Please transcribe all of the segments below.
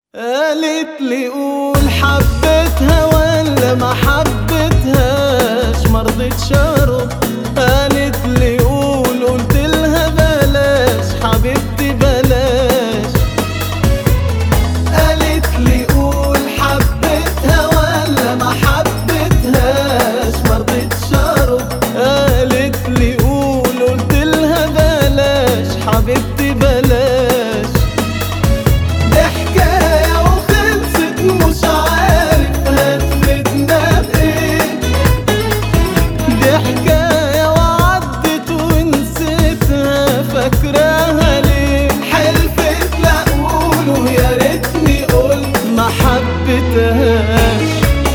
قالت لي قول حبيتها ولا ما حبيتهاش مرضتش ارد قالت لي قول قلت لها بلاش حبيبتي بلاش قالت لي قول حبيتها ولا ما حبيتهاش مرضتش ارد قالت لي قول قلت لها بلاش حبيبتي بلاش دي حكاية وخلصت مش عارف هتفيدنا بإيه دي حكاية وعدت ونسيتها فاكراها ليه حلفت لا أقوله يا ريتني قلت ما حبيتهاش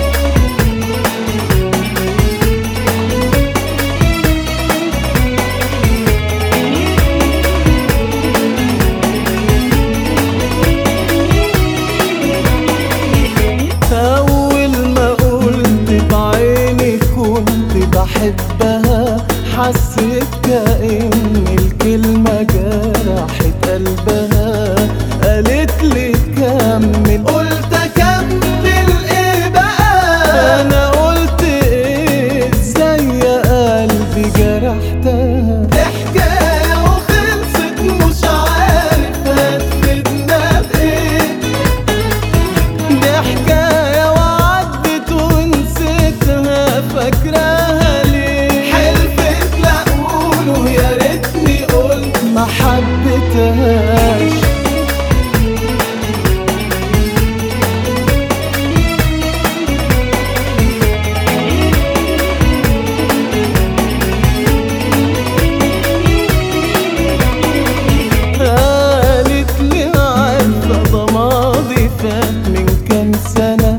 أول ما قلت بعيني كنت بحبها حسيت كأن الكلمة جرحت قلبها قالت لي كمل قلت أكمل إيه بقى أنا قلت إيه إزاي يا قلبي جرحتها دي حكاية وخلصت مش عارف هتفيدنا بإيه دي حكاية وعدت ونسيتها فاكراها ليه حلفت لا أقوله يا ريتني قلت ما حبيتهاش قالت لي عارفة ده ماضي فات من كام سنة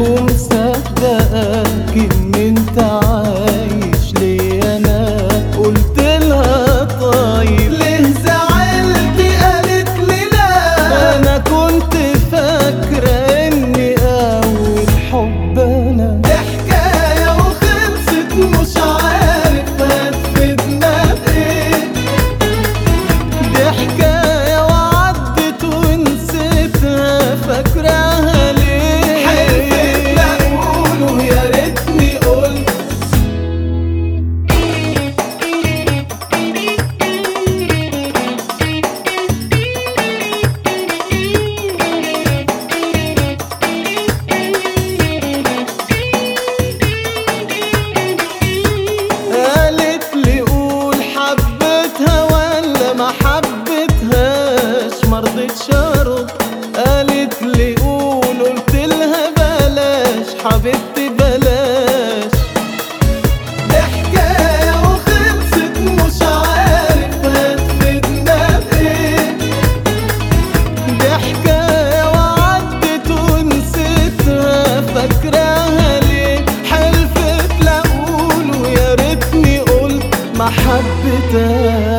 ومصدقاك إن أنت عايش لي أنا قلت لها طيب ليه زعلتي قالت لي لا أنا كنت فاكرة إني أول حب أنا دي حكاية وخلصت مش عارف هتفيدنا بإيه دي حكاية وعدت ونسيتها فاكراها ليه حلفت لا أقوله يا ريتني قلت قالت لي قول حبيتها ولا ما حبيتهاش مرضتش ارد قالت لي قول قلت لها بلاش حبيبتي بلاش دي حكاية وخلصت مش عارف هتفيدنا بإيه دي حكاية وعدت ونسيتها فاكراها ليه حلفت لا أقوله يا ريتني قلت ما حبيتهاش